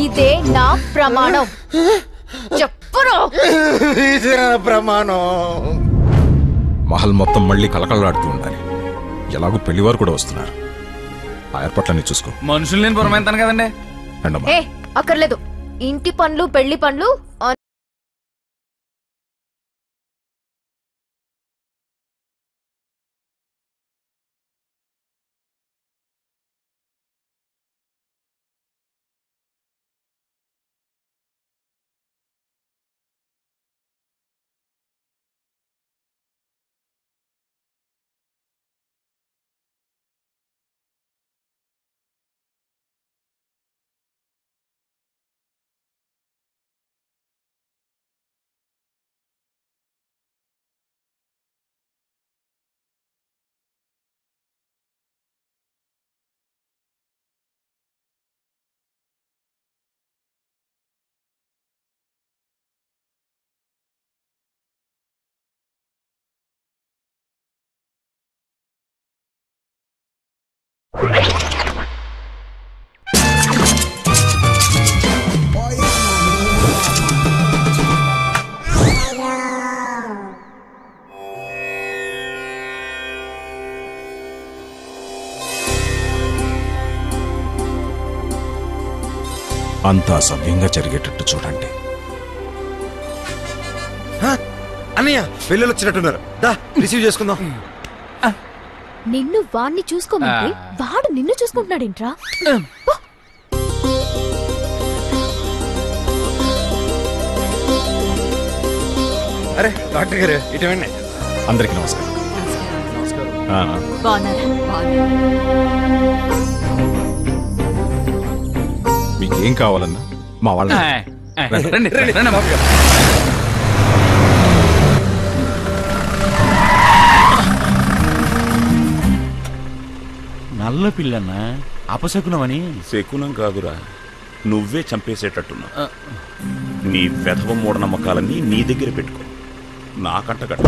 ఇదే నా ప్రమాణం చెప్పురా ఇదే నా ప్రమాణం మహల్ మొత్తం మళ్ళీ కలకలలాడుతూ ఉండాలి ఎలాగో పెళ్లివారు కూడా వస్తున్నారు ఆ ఏర్పాట్లన్నీ చూసుకో మనుషులు నేను పురమాయిస్తాను కదండి రండమ్మా ఏ అక్కర్లేదు ఇంటి పనులు పెళ్లి పనులు ఆ- అంతా సవ్యంగా జరిగేటట్టు చూడండి అన్నయ్య పిల్లలు వచ్చినట్టున్నారు దా రిసీవ్ చేసుకుందాం నిన్ను వాణ్ణి చూసుకోమంటే వాడు నిన్ను చూసుకుంటున్నాడేంట్రా అరే డాక్టర్ గారు ఇటువంటి అందరికీ నమస్కారం ఆ, బాగున్నారా మీకేం కావాలన్నా మా వాళ్ళ రండి రండి రండి అమ్మా. నల్ల పిల్లన్న అపశకునమని శకునం కాదురా నువ్వే చంపేసేటట్టున్నావు నీ వెధవ మూఢనమ్మకాలన్నీ నీ దగ్గర పెట్టుకో నాకంట కట్ట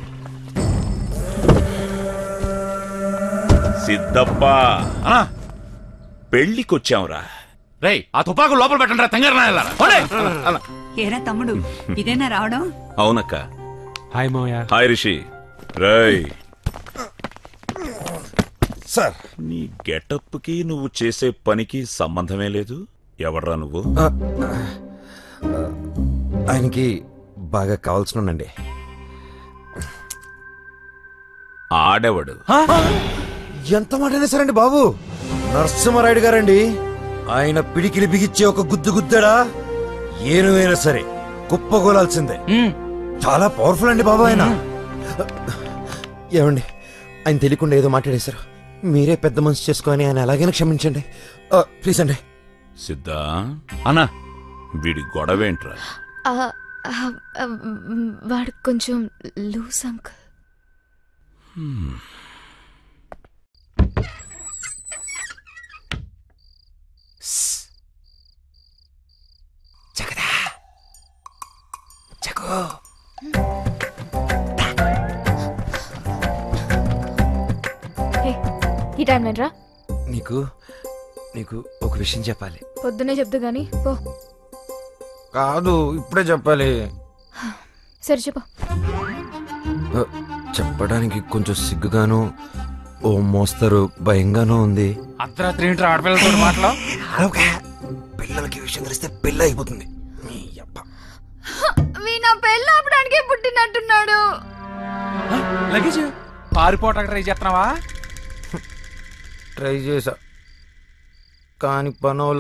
సిద్ధప్ప అనా పెళ్ళికొచ్చాంరా రేయ్ ఆ తుపాకు లోపల పెట్టండి రా తెంగారు నాయలారా. పోనీ. ఏరా తమ్ముడు ఇదేనా రావడం అవునక్క హాయ్ మోయ హాయ్ రిషి రై సార్ నీ గెటప్కి నువ్వు చేసే పనికి సంబంధమే లేదు ఎవడ్రా నువ్వు ఆయనకి బాగా కావాల్సినండి ఆడెవడు ఎంత మాట సరండి బాబు నరసింహారాయుడు గారండి ఆయన పిడికిలి బిగిచ్చే ఒక గుద్దు గుద్దడా ఏనువైనా సరే కుప్పగోలాల్సిందే చాలా పవర్ఫుల్ అండి బాబు ఆయన ఏమండి ఆయన తెలియకుండా ఏదో మాట్లాడేశారు మీరే పెద్ద మనసు చేసుకొని ఆయన ఎలాగైనా క్షమించండి ఆ, ప్లీజ్ అండి సిద్ధా అన్నా వీడి గొడవేంట్రా ఆ, ఆ, ఆ, మ్, వాడు కొంచెం లూస్ అంకుల్ హే, ఈ టైం రా నీకు నీకు ఒక విషయం చెప్పాలి పొద్దునే చెప్దు గాని పో కాదు ఇప్పుడే చెప్పాలి సరే చెప్పు ఆ, చెప్పడానికి కొంచెం సిగ్గుగాను ఓ మోస్తరు భయంగానూ ఉంది అర్ధరాత్రి ఏంటి ఆడపిల్లలతో మాటలు పిల్లలకి విషయం తెలిస్తే పెళ్ళి అయిపోతుంది నీ యబ్బ. వీ నా పెళ్ళి ఆపడానికే పుట్టినట్టున్నాడు లగేజ్ పారిపోవటానికి ట్రై చేస్తున్నావా ట్రై చేసా కానీ పనోల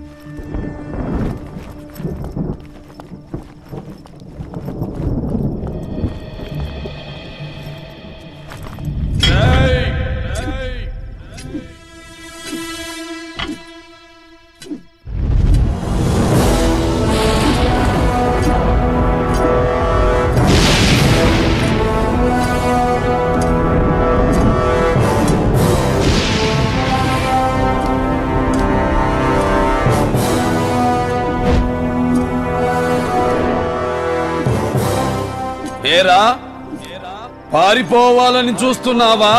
ఏరా పారిపోవాలని చూస్తున్నావా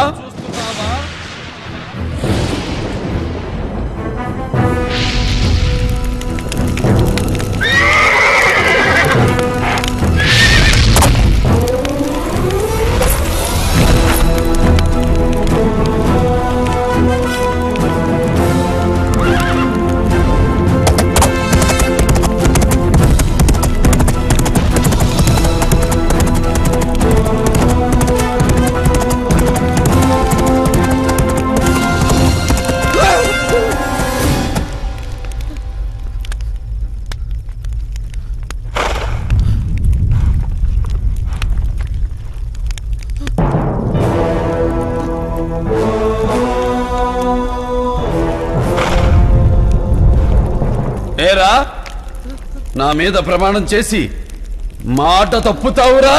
ఏరా నా మీద ప్రమాణం చేసి మాట తప్పుతావురా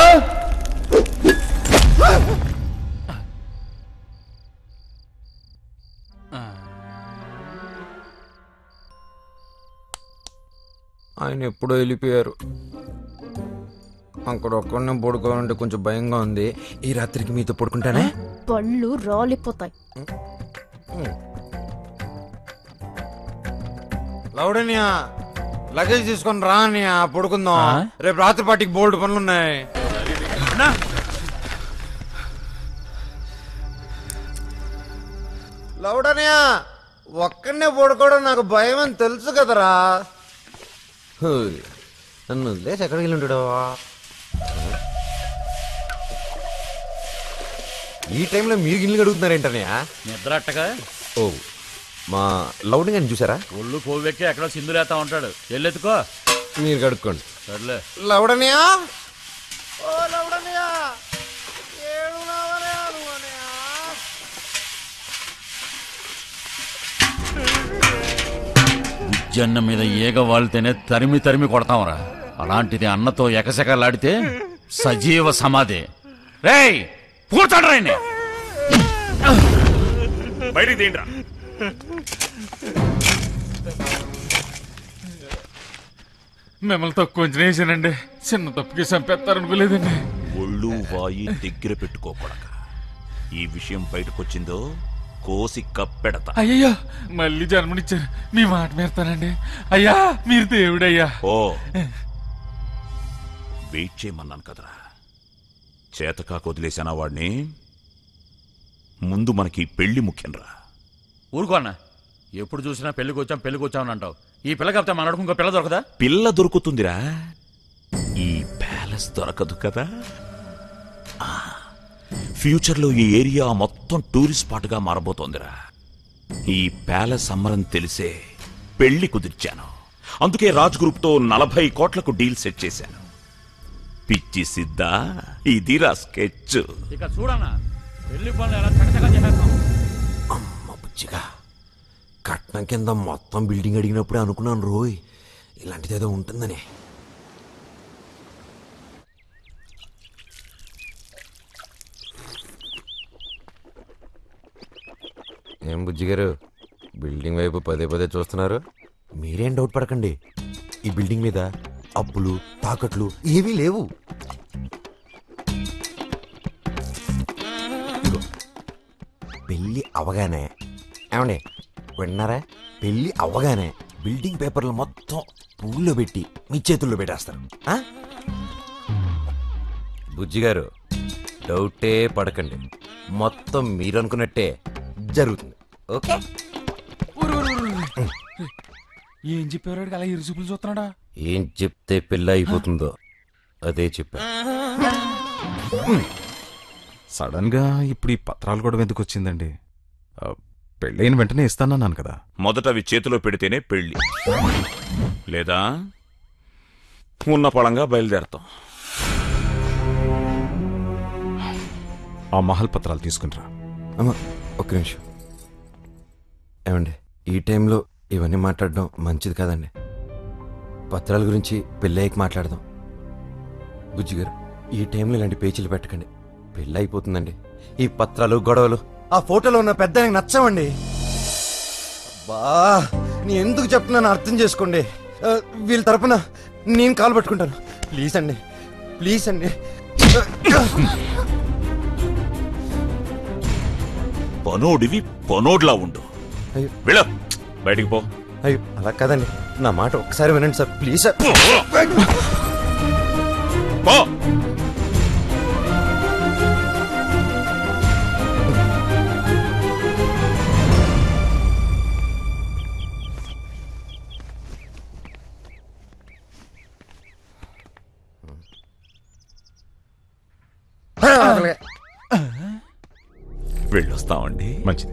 ఆయన ఎప్పుడో వెళ్ళిపోయారు అక్కడ ఒక్కడనే పడుకోవాలంటే కొంచెం భయంగా ఉంది ఈ రాత్రికి మీతో పడుకుంటానే పళ్ళు రాలిపోతాయి లౌడనియా లగేజ్ తీసుకొని రా అన్నయ్య పడుకుందాం రేపు రాత్రి పాటికి బోల్డ్ పనులు ఉన్నాయి లౌడనియా ఒక్కడనే పడుకోవడం నాకు భయం అని తెలుసు కదరా హోయ్, నన్ను వదిలేసి ఎక్కడికి వెళ్ళి ఉంటాడు ఈ టైంలో మీరు గిన్నెలు అడుగుతున్నారేంటనయ్య నిద్ర అట్టగా ఓ మా లౌడింగ్ అని చూసారా ఒళ్ళు కొవ్వెక్కి ఎక్కడో సింధులేతా ఉంటాడు ఎల్లెత్తుకో మీరు కడుక్కోండి సర్లే లవడనియా ఓ లవడనియా ఏడున్నావనే అనుకోనియా ఉజ్జన్న మీద ఈగ వాళ్తేనే తరిమి తరిమి కొడతాంరా అలాంటిది అన్నతో ఎకసెకలాడితే సజీవ సమాధి రేయ్ పూతాడు రాయని బయటికి తీయండిరా మిమ్మల్ని తక్కువ అంచనా వేసానండి చిన్న తప్పుకి చంపేస్తారనుకోలేదండి ఒళ్ళు వాయి దగ్గర పెట్టుకోకూడక ఈ విషయం బయటకొచ్చిందో కోసి కప్పెడతా అయ్యయ్యో మళ్ళీ జన్మనిచ్చారు మీ మాట మేరతానండి అయ్యా మీరు దేవుడయ్యా ఓ వెయిట్ చేయమన్నాను కదరా చేతకాక వదిలేసానా వాడిని ముందు మనకి పెళ్లి ముఖ్యంరా ఊరుకో అన్న ఎప్పుడు చూసినా పెళ్లికి వచ్చాం పెళ్లికి వచ్చామని అంటావు ఈ పిల్ల కాకపోతే మనకు ఇంకో పిల్ల దొరకదా పిల్ల దొరుకుతుందిరా ఈ ప్యాలెస్ దొరకదు కదా ఆ, ఫ్యూచర్లో ఈ ఏరియా మొత్తం టూరిస్ట్ స్పాట్గా మారబోతోందిరా ఈ ప్యాలెస్ అమ్మరం తెలిసే పెళ్లి కుదిర్చాను అందుకే రాజ్ గ్రూప్తో నలభై కోట్లకు డీల్ సెట్ చేశాను పిచ్చి సిద్ధా ఇదిరా స్కెచ్ ఇక చూడన్న పెళ్లి పనులు ఎలా చకచకా చేసేస్తాం అమ్మ బుజ్జిగా కట్నం కింద మొత్తం బిల్డింగ్ అడిగినప్పుడే అనుకున్నాను రోయ్ ఇలాంటిది ఏదో ఉంటుందని ఏం బుజ్జి గారు బిల్డింగ్ వైపు పదే పదే చూస్తున్నారు మీరేం డౌట్ పడకండి ఈ బిల్డింగ్ మీద అప్పులు తాకట్లు ఏమీ లేవు ఇదిగో, పెళ్ళి అవగానే ఏమండి విన్నారా పెళ్ళి అవ్వగానే బిల్డింగ్ పేపర్లు మొత్తం పువ్వుల్లో పెట్టి మీ చేతుల్లో పెట్టేస్తారు ఆ? బుజ్జి గారు డౌటే పడకండి మొత్తం మీరు అనుకున్నట్టే జరుగుతుంది ఓకే ఏం చెప్పారు వాడికి అలా ఇరుసుపులు చూస్తున్నాడా ఏం చెప్తే పెళ్ళి అయిపోతుందో అదే చెప్పా సడన్ గా ఇప్పుడు ఈ పత్రాలు కూడా ఎందుకు వచ్చిందండి ఆ, పెళ్ళైన వెంటనే ఇస్తానన్నాను కదా మొదట అవి చేతిలో పెడితేనే పెళ్లి లేదా ఉన్న పళంగా బయలుదేరతాం ఆ మహల్ పత్రాలు తీసుకునిరా అమ్మ ఒక్క నిమిషం ఏమండి ఈ టైంలో ఇవన్నీ మాట్లాడడం మంచిది కాదండి పత్రాల గురించి పెళ్ళయ్యకి మాట్లాడదాం బుజ్జి గారు ఈ టైంలో ఇలాంటి పేచీలు పెట్టకండి పెళ్ళి అయిపోతుందండి ఈ పత్రాలు గొడవలు ఆ ఫోటోలో ఉన్న పెద్ద ఆయనకి నచ్చవండి బా నీ ఎందుకు చెప్తున్నాను అర్థం చేసుకోండి ఆ, వీళ్ళ తరపున నేను కాలు పట్టుకుంటాను ప్లీజ్ అండి ప్లీజ్ అండి పనోడివి పనోడ్లా ఉండు అయ్యో వెళ్ళ బయటికి పో అయ్యో అలా కాదండి నా మాట ఒకసారి వినండి సార్ ప్లీజ్ సార్ పో వెళ్ళొస్తామండి మంచిది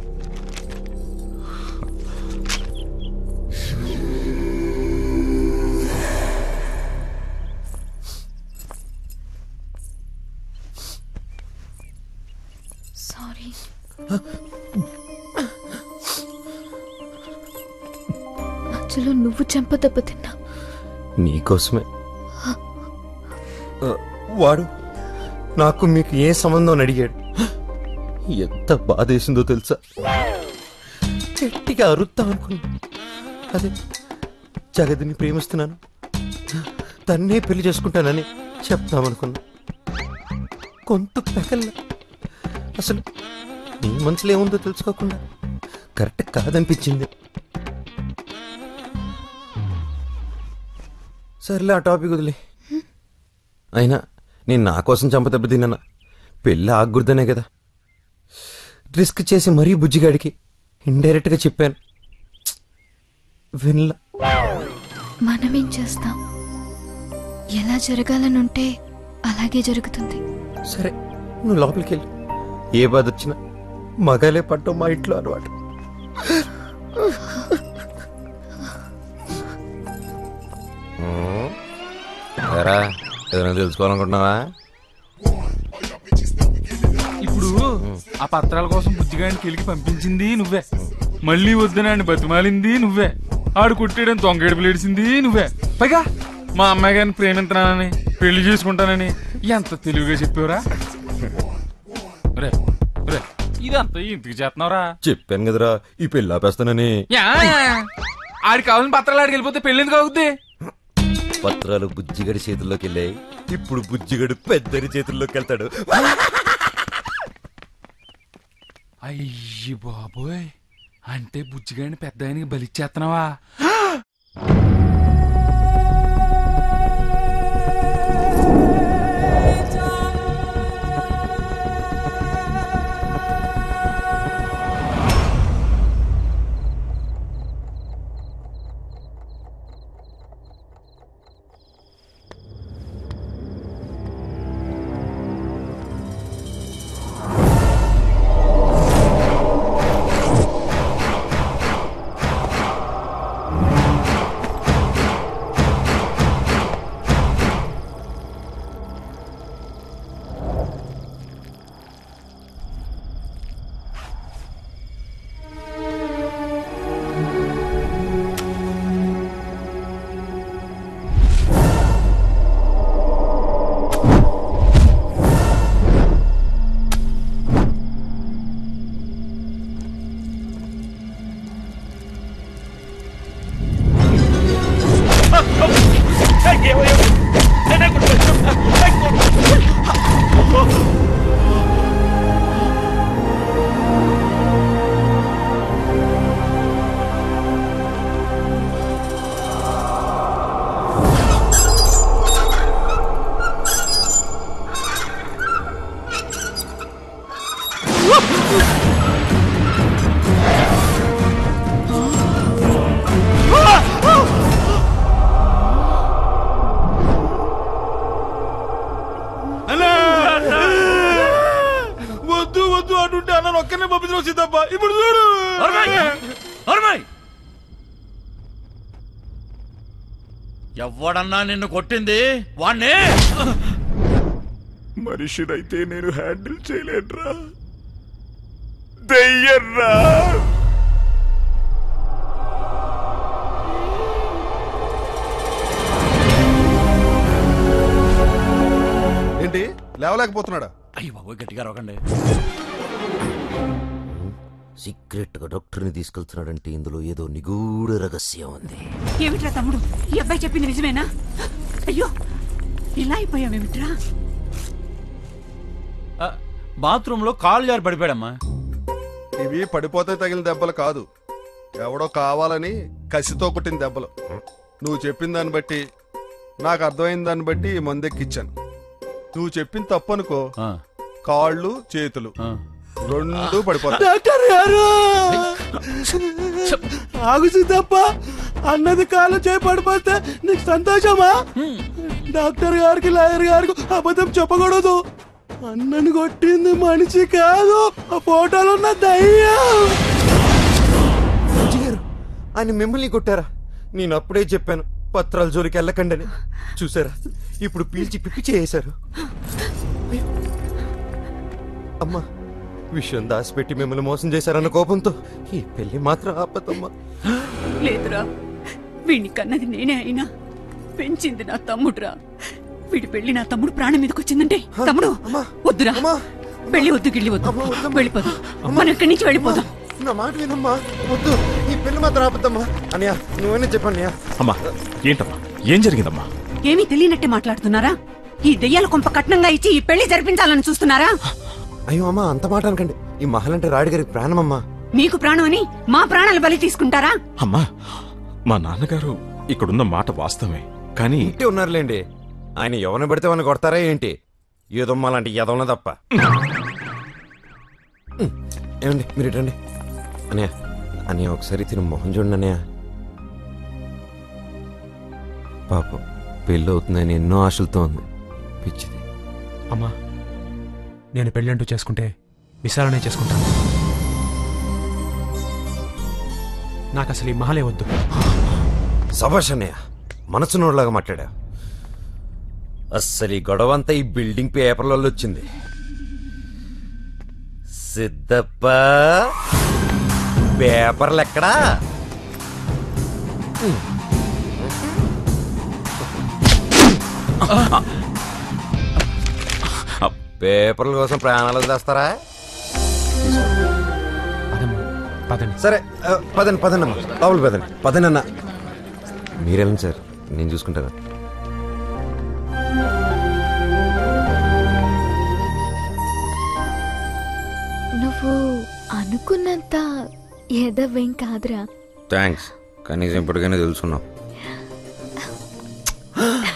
సారీ మధ్యలో విషయంలో నువ్వు చెంప దెబ్బతిన్నా నీకోసమే ఆ, వాడు నాకు మీకు ఏ సంబంధం అని అడిగాడు ఎంత బాధేసిందో తెలుసా గట్టిగా అరుద్దాం అనుకున్నా అదే జగతిని ప్రేమిస్తున్నాను తన్నే పెళ్లి చేసుకుంటానని చెప్దామనుకున్నా కొంత పెకల్ల అసలు నీ మనసులో ఏముందో తెలుసుకోకుండా కరెక్ట్ కాదనిపించింది సర్లే ఆ టాపిక్ వదిలే అయినా నేను నా కోసం చంప దెబ్బతిన్నా పెళ్ళి ఆగకూడదనే కదా రిస్క్ చేసి మరీ బుజ్జిగాడికి ఇండైరెక్ట్గా చెప్పాను వినలా మనమేం చేస్తాం ఎలా జరగాలనుంటే అలాగే జరుగుతుంది సరే నువ్వు లోపలికి వెళ్ళి ఏ బాధ వచ్చినా మగాలే పట్టం మా ఇంట్లో అలవాటు ఎరా ఏదైనా తెలుసుకోవాలనుకుంటున్నావా ఇప్పుడు ఆ పత్రాల కోసం బుజ్జిగాడిని కెలికి పంపించింది నువ్వే మళ్ళీ వద్దునని బతిమాలింది నువ్వే ఆడు కుట్టేయడం తొంగేడుపులు ఏడిసింది నువ్వే పైగా మా అమ్మాయి గారిని ప్రేమించనానని పెళ్లి చేసుకుంటానని ఎంత తెలివిగా చెప్పావురా రే రే ఇదంతా ఇంటికి చేస్తున్నావురా చెప్పాను కదరా ఈ పెళ్ళి ఆపేస్తానని యా ఆడికి కావాలని పత్రాలు ఆడికి వెళ్ళిపోతే పెళ్లి ఎందుకు అవుద్ది పత్రాలు బుజ్జిగడి చేతుల్లోకి వెళ్ళాయి ఇప్పుడు బుజ్జిగడు పెద్దరి చేతుల్లోకి వెళ్తాడు అయ్యి బాబోయ్ అంటే బుజ్జిగాడిని పెద్ద ఆయనకి బలిచ్చేస్తున్నావా వద్దు వద్దు అంటుంటే అన్న ఒక్కనే పంపించిన సీతప్ప ఇప్పుడు చూడు ఎవడన్నా నిన్ను కొట్టింది వాణ్ణి మనిషినైతే నేను హ్యాండిల్ చేయలేనురా దెయ్యర్రా ఏంటి లేవలేకపోతున్నాడా అయ్యి బాబోయ్ గట్టిగా రొకండి సీక్రెట్ గా డాక్టర్ని తీసుకెళ్తున్నాడంటే ఇందులో ఏదో నిగూఢ రహస్యం ఉంది ఏమిట్రా తమ్ముడు ఈ అబ్బాయి చెప్పింది నిజమేనా అయ్యో ఇలా అయిపోయావేమిట్రా బాత్రూమ్ లో కాలు జారి పడిపోయాడమ్మా ఇవి పడిపోతే తగిలిన దెబ్బలు కాదు ఎవడో కావాలని కసితో కొట్టిన దెబ్బలు నువ్వు చెప్పిన దాన్ని బట్టి నాకు అర్థమైన దాన్ని బట్టి ఈ మందెక్కిచ్చాను నువ్వు చెప్పిన తప్పు అనుకో ఆ, కాళ్ళు చేతులు ఆ. రెండు పడిపోతాయి డాక్టర్ గారు ఆగు సిద్ధప్ప అన్నది కాలు చేయి పడిపోతే నీకు సంతోషమా డాక్టర్ గారికి లాయర్ గారికి అబద్ధం చెప్పకూడదు అన్నని కొట్టింది మనిషి కాదు ఆ ఫోటోలో ఉన్న దయ్యం బుజ్జి గారు ఆయన మిమ్మల్ని కొట్టారా నేను అప్పుడే చెప్పాను పత్రాల జోలికి వెళ్ళకండి అని చూసారా ఇప్పుడు పీల్చి పిప్పి చేశారు అమ్మా విషయం దాచిపెట్టి మిమ్మల్ని మోసం చేశారన్న కోపంతో ఈ పెళ్లి మాత్రం ఆపదమ్మా లేదురా వీడిని కన్నది నేనే అయినా పెంచింది నా తమ్ముడురా వీడి పెళ్లి నా తమ్ముడు ప్రాణం మీదకి వచ్చిందంటే తమ్ముడు వద్దురా పెళ్లి వద్దు గిళ్ళి వద్దు వెళ్ళిపోదాం మనం ఇక్కడి నుంచి వెళ్ళిపోదాం నా మాట వినమ్మా వద్దు ఈ పెళ్లి మాత్రం ఆపద్దమ్మా అన్నయ్య నువ్వేనే చెప్పన్నయ్య అమ్మా ఏంటమ్మా ఏం జరిగిందమ్మా ఏమీ తెలియనట్టే మాట్లాడుతున్నారా ఈ దెయ్యాల కొంప కట్నంగా ఇచ్చి ఈ పెళ్లి జరిపించాలని చూస్తున్నారా అయ్యో అమ్మా అంత మాట అనకండి ఈ మహల్ అంటే రాయుడు గారికి ప్రాణమమ్మా మీకు ప్రాణం అని మా ప్రాణాలు బలి తీసుకుంటారా అమ్మా మా నాన్నగారు ఇక్కడున్న మాట వాస్తవమే కానీ ఇంటి ఉన్నారులేండి ఆయన ఎవరిని పడితే వాళ్ళని కొడతారా ఏంటి ఏదమ్మా లాంటి ఎదవన తప్ప ఉమ్, ఏమండి మీరు ఇటండి అన్నయ్య అన్నయ్య ఒకసారి తిని మొహం చూడండి అన్నయ్య పాపం పెళ్ళి అవుతుందని ఎన్నో ఆశలతో ఉంది పిచ్చిది అమ్మా నేను పెళ్ళంటూ చేసుకుంటే విశాలనే చేసుకుంటాను నాకు అసలు ఈ మహలే వద్దు సభాష్ అన్నయ్య మనసు నోడ్లాగా మాట్లాడా అస్సలు ఈ గొడవ అంతా ఈ బిల్డింగ్ పేపర్లలో వచ్చింది సిద్ధప్ప పేపర్లు ఎక్కడా పేపర్ల కోసం ప్రాణాలు తెస్తారా పదండి సరే ఆ, పదండి పదండి అమ్మా లోపల పదండి పదండి అన్న మీరెళ్ళండి సార్ నేను చూసుకుంటాను నువ్వు అనుకున్నంత ఎదవేం కాదురా థ్యాంక్స్ కనీసం ఇప్పటికైనా తెలుసుకున్నావు